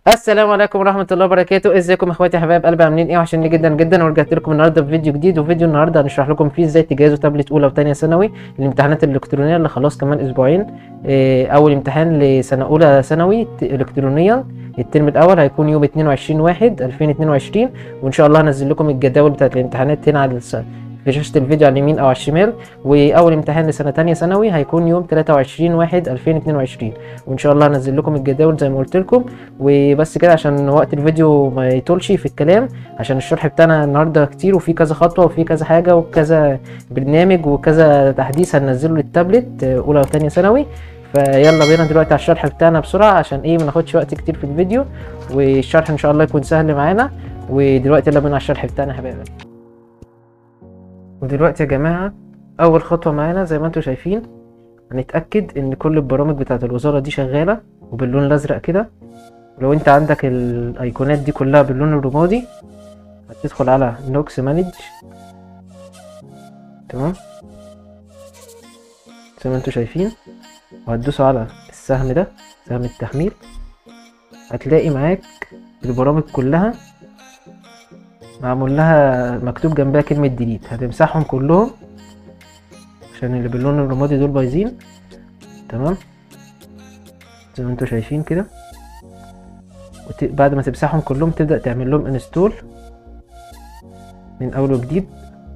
السلام عليكم ورحمة الله وبركاته ازيكم اخواتي يا حبايب قلبي عاملين ايه وحشني جدا جدا ورجعت لكم النهارده بفيديو جديد وفيديو النهارده هنشرح لكم فيه ازاي تجهزوا تابلت اولى وثانيه ثانوي الامتحانات الالكترونيه اللي خلاص كمان اسبوعين إيه، اول امتحان لسنه اولى ثانوي ت- الكترونيا الترم الاول هيكون يوم 22 1 2022 وان شاء الله هنزل لكم الجداول بتاعت الامتحانات هنا على الس- في شاشة الفيديو على اليمين او على الشمال واول امتحان لسنه تانية ثانوي هيكون يوم 23 1 2022 وان شاء الله هنزل لكم الجداول زي ما قلت لكم وبس كده عشان وقت الفيديو ما يطولش في الكلام عشان الشرح بتاعنا النهارده كتير وفي كذا خطوه وفي كذا حاجه وكذا برنامج وكذا تحديث هننزله للتابلت آه، اولى وثانيه ثانوي فيلا بينا دلوقتي على الشرح بتاعنا بسرعه عشان ايه ما ناخدش وقت كتير في الفيديو والشرح ان شاء الله يكون سهل معانا ودلوقتي يلا بينا على الشرح بتاعنا يا حبايبي ودلوقتي يا جماعه اول خطوه معانا زي ما انتم شايفين هنتاكد ان كل البرامج بتاعه الوزاره دي شغاله وباللون الازرق كده ولو انت عندك الايقونات دي كلها باللون الرمادي هتدخل على نوكس مانج تمام زي ما انتوا شايفين وهتدوسوا على السهم ده سهم التحميل هتلاقي معاك البرامج كلها معمول لها مكتوب جنبها كلمة ديليت هتمسحهم كلهم عشان اللي باللون الرمادي دول بايظين تمام زي ما انتوا شايفين كده وت... بعد ما تمسحهم كلهم تبدأ تعمل لهم انستول من اول وجديد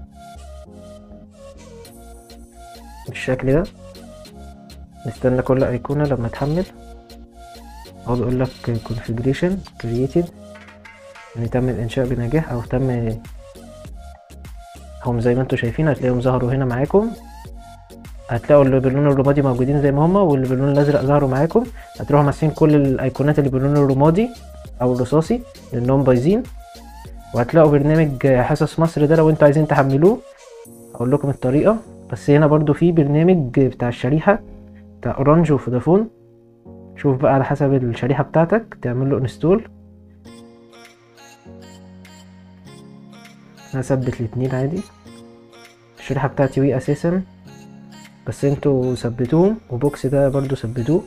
بالشكل ده نستنى كل ايقونة لما تحمل اهو بيقول لك configuration created يعني تم الانشاء بنجاح او تم هم زي ما انتوا شايفين هتلاقيهم ظهروا هنا معاكم هتلاقوا اللي باللون الرمادي موجودين زي ما هما واللي باللون الازرق ظهروا معاكم هتروحوا ماسكين كل الايقونات اللي باللون الرمادي او الرصاصي لانهم بايظين وهتلاقوا برنامج حصص مصر ده لو انتوا عايزين تحملوه هقول لكم الطريقه بس هنا برضو في برنامج بتاع الشريحه بتاع اورانج وفودافون شوف بقى على حسب الشريحه بتاعتك تعمل له انستول انا اثبت الاتنين عادي الشريحه بتاعتي وي اساسا بس انتوا ثبتوهم وبوكس ده برضو ثبتوه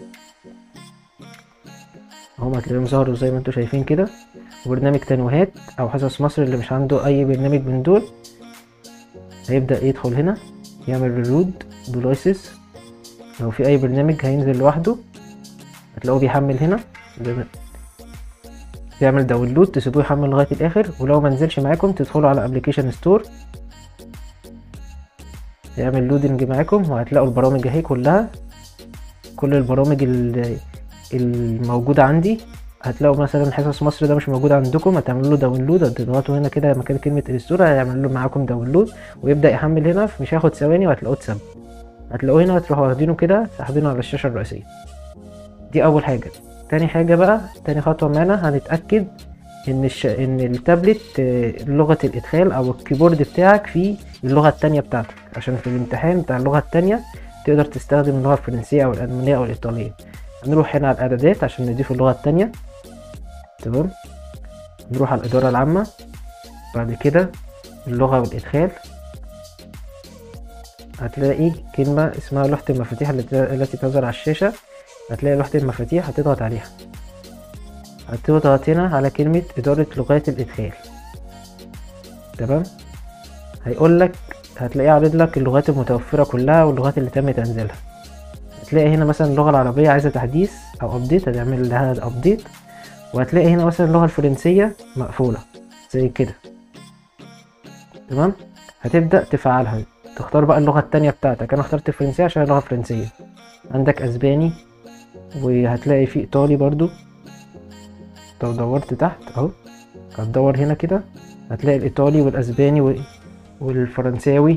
هم هتلاقيهم ظهروا زي ما انتوا شايفين كده وبرنامج تنويهات او حصص مصر اللي مش عنده اي برنامج من دول هيبدأ يدخل هنا يعمل ريلود ديفايسز لو في اي برنامج هينزل لوحده هتلاقوه بيحمل هنا زي ما- بيعمل داونلود تسيبوه يحمل لغايه الاخر ولو ما نزلش معاكم تدخلوا على ابلكيشن ستور يعمل لودنج معاكم وهتلاقوا البرامج اهي كلها كل البرامج ال- الموجوده عندي هتلاقوا مثلا حصص مصر ده مش موجود عندكم هتعملوا له داونلود هتضغطوا هنا كده مكان كلمه انستور هيعمل له معاكم داونلود ويبدا يحمل هنا مش هياخد ثواني وهتلاقوه اتثبت هتلاقوه هنا هتروحوا واخدينه كده ساحبينه على الشاشه الرئيسيه دي اول حاجه تاني حاجه بقى تاني خطوه معانا هنتاكد ان الش... ان التابلت آه، لغه الادخال او الكيبورد بتاعك فيه اللغه التانية بتاعتك عشان في الامتحان بتاع اللغه التانية تقدر تستخدم اللغه الفرنسيه او الالمانيه او الايطاليه هنروح هنا على الاعدادات عشان نضيف اللغه التانية تمام نروح على الاداره العامه بعد كده اللغه والادخال هتلاقي كلمة اسمها لوحة المفاتيح التي التي تظهر على الشاشة هتلاقي لوحة المفاتيح هتضغط عليها هتضغط هنا على كلمة إدارة لغات الإدخال تمام هيقول لك هتلاقيه عارض لك اللغات المتوفرة كلها واللغات اللي تم تنزيلها هتلاقي هنا مثلا اللغة العربية عايزة تحديث أو أبديت هتعمل لها أبديت وهتلاقي هنا مثلا اللغة الفرنسية مقفولة زي كده تمام هتبدأ تفعلها تختار بقى اللغة التانية بتاعتك أنا اخترت الفرنسية عشان اللغة الفرنسية عندك أسباني وهتلاقي في إيطالي برضو لو دورت تحت أهو هتدور هنا كده هتلاقي الإيطالي والأسباني و- والفرنساوي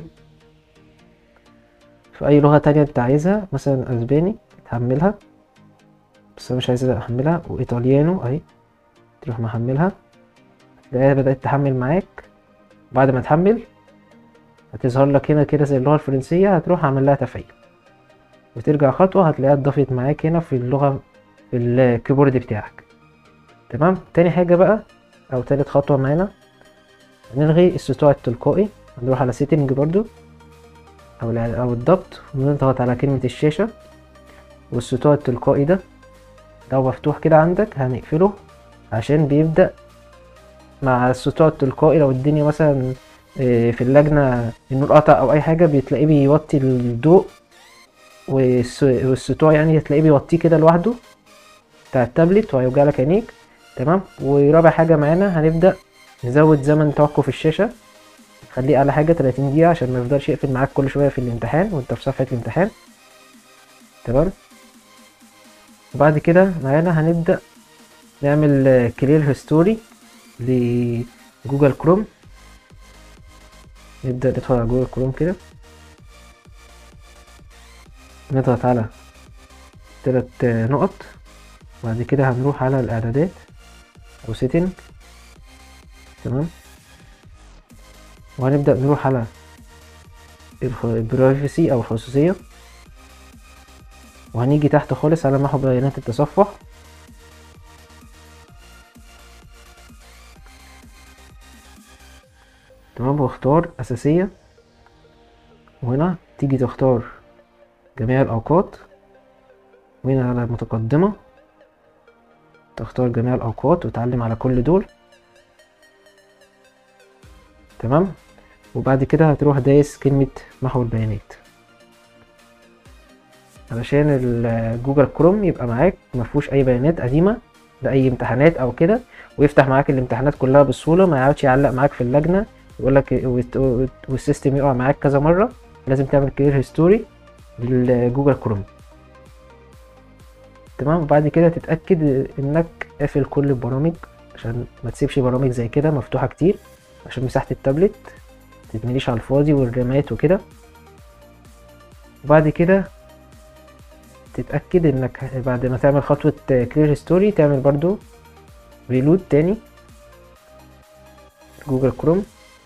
في أي لغة تانية أنت عايزها مثلا أسباني تحملها بس أنا مش عايز أحملها وإيطاليانو أهي تروح محملها تلاقيها بدأت تحمل معاك بعد ما تحمل هتظهر لك هنا كده زي اللغة الفرنسية هتروح عامل لها تفعيل وترجع خطوة هتلاقيها اتضافت معاك هنا في اللغة في الكيبورد بتاعك تمام تاني حاجة بقى أو تالت خطوة معانا هنلغي السطوع التلقائي هنروح على سيتنج برضو أو الع- أو الضبط ونضغط على كلمة الشاشة والسطوع التلقائي ده لو مفتوح كده عندك هنقفله عشان بيبدأ مع السطوع التلقائي لو الدنيا مثلا آه، في اللجنة النور قطع أو أي حاجة بتلاقيه بيوطي الضوء والس- والسطوع يعني هتلاقيه بيوطيه كده لوحده بتاع التابلت وهيوجع لك عينيك تمام ورابع حاجة معانا هنبدأ نزود زمن توقف الشاشة خليه على حاجة 30 دقيقة عشان ما يفضلش يقفل معاك كل شوية في الامتحان وانت في صفحة الامتحان تمام وبعد كده معانا هنبدأ نعمل كلير هيستوري لجوجل كروم نبدأ ندخل على جوجل كروم كده نضغط على تلات نقط بعد كده هنروح على الإعدادات أو سيتنج تمام وهنبدأ نروح على البرايفسي أو الخصوصية وهنيجي تحت خالص على محو بيانات التصفح تمام واختار أساسية وهنا تيجي تختار جميع الأوقات وهنا على متقدمة تختار جميع الأوقات وتعلم على كل دول تمام وبعد كده هتروح دايس كلمة محو البيانات علشان ال- جوجل كروم يبقى معاك مفهوش أي بيانات قديمة لأي امتحانات أو كده ويفتح معاك الامتحانات كلها بسهولة ما يقعدش يعلق معاك في اللجنة يقول لك والسيستم يقع معاك كذا مرة لازم تعمل كلير هيستوري للجوجل كروم تمام وبعد كده تتأكد انك قافل كل البرامج عشان ما تسيبش برامج زي كده مفتوحة كتير عشان مساحة التابلت تتمليش على الفاضي والرامات وكده وبعد كده تتأكد انك بعد ما تعمل خطوة كلير هيستوري تعمل برضو ريلود تاني جوجل كروم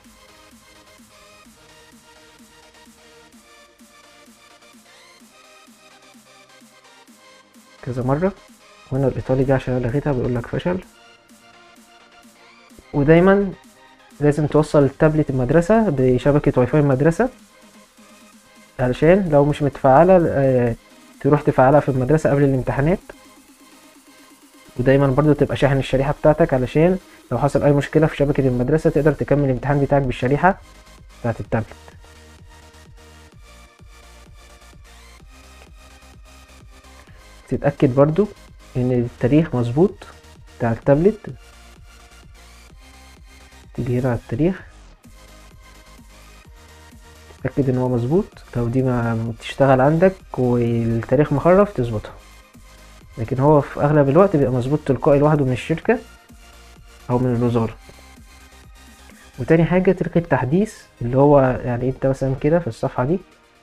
كذا مرة وهنا الإيطالي دي عشان أنا لغيتها بيقول لك فشل ودايما لازم توصل التابلت المدرسة بشبكة واي فاي المدرسة علشان لو مش متفعلة آه، تروح تفعلها في المدرسة قبل الامتحانات ودايما برضو تبقى شاحن الشريحة بتاعتك علشان لو حصل أي مشكلة في شبكة المدرسة تقدر تكمل الامتحان بتاعك بالشريحة بتاعت التابلت تتأكد برضو إن التاريخ مظبوط بتاع التابلت تيجي هنا على التاريخ تتأكد إن هو مظبوط لو دي ما بتشتغل عندك والتاريخ مخرف تظبطها لكن هو في أغلب الوقت بيبقى مظبوط تلقائي لوحده من الشركة أو من الوزارة وتاني حاجة تلك التحديث اللي هو يعني انت مثلا كده في الصفحة دي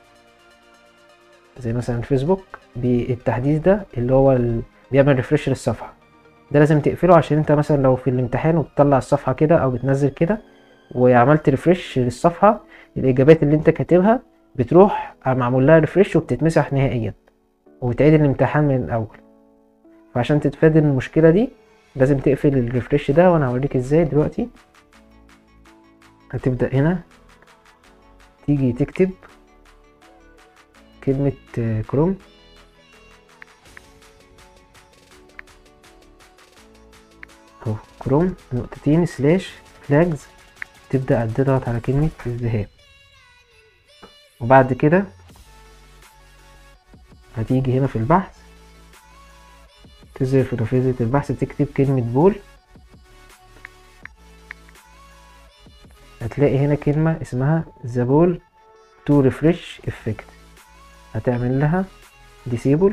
زي مثلا فيسبوك بالتحديث ده اللي هو ال... بيعمل ريفرش للصفحة ده لازم تقفله عشان انت مثلا لو في الامتحان وبتطلع الصفحة كده او بتنزل كده وعملت ريفرش للصفحة الاجابات اللي انت كاتبها بتروح معمول لها ريفرش وبتتمسح نهائيا وبتعيد الامتحان من الاول فعشان تتفادى المشكلة دي لازم تقفل الريفرش ده وانا هوريك ازاي دلوقتي هتبدأ هنا تيجي تكتب كلمة آه، كروم اهو كروم نقطتين سلاش فلاجز تبدأ تضغط على كلمة الذهاب وبعد كده هتيجي هنا في البحث تظهر في نافذة البحث تكتب كلمة بول هتلاقي هنا كلمة اسمها the ball to refresh effect هتعمل لها disable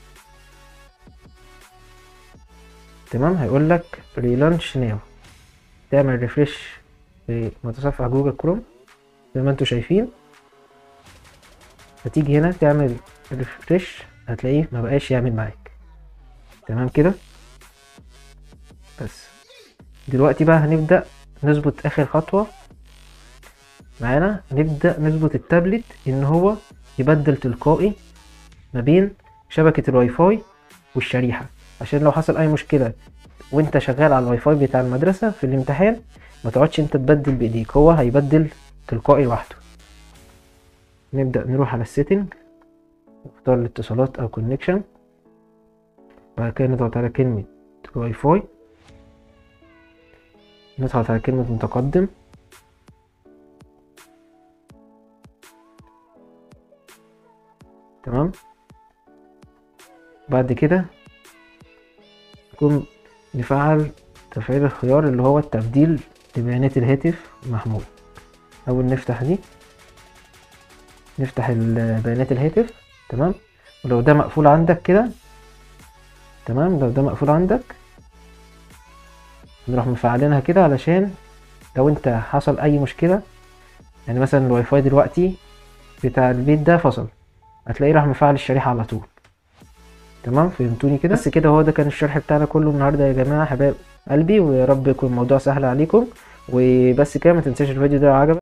تمام هيقول لك relaunch now تعمل ريفرش في متصفح جوجل كروم زي ما انتوا شايفين هتيجي هنا تعمل ريفرش هتلاقيه ما بقاش يعمل معاك تمام كده بس دلوقتي بقى هنبدأ نظبط اخر خطوة معانا نبدأ نظبط التابلت ان هو يبدل تلقائي ما بين شبكة الواي فاي والشريحة عشان لو حصل اي مشكلة وانت شغال على الواي فاي بتاع المدرسة في الامتحان ما تقعدش انت تبدل بايديك هو هيبدل تلقائي لوحده نبدأ نروح على السيتنج نختار الاتصالات او كونكشن بعد كده نضغط على كلمة واي فاي نضغط على كلمة متقدم تمام بعد كده نكون نفعل تفعيل الخيار اللي هو التبديل لبيانات الهاتف محمول أول نفتح دي نفتح ال- بيانات الهاتف تمام ولو ده مقفول عندك كده تمام لو ده مقفول عندك نروح مفعلينها كده علشان لو انت حصل اي مشكلة يعني مثلا الواي فاي دلوقتي بتاع البيت ده فصل هتلاقيه راح مفعل الشريحة على طول تمام فهمتوني كده بس كده هو ده كان الشرح بتاعنا كله النهارده يا جماعة حبايب قلبي ويا رب يكون الموضوع سهل عليكم وبس كده ما تنساش الفيديو ده لو عجبك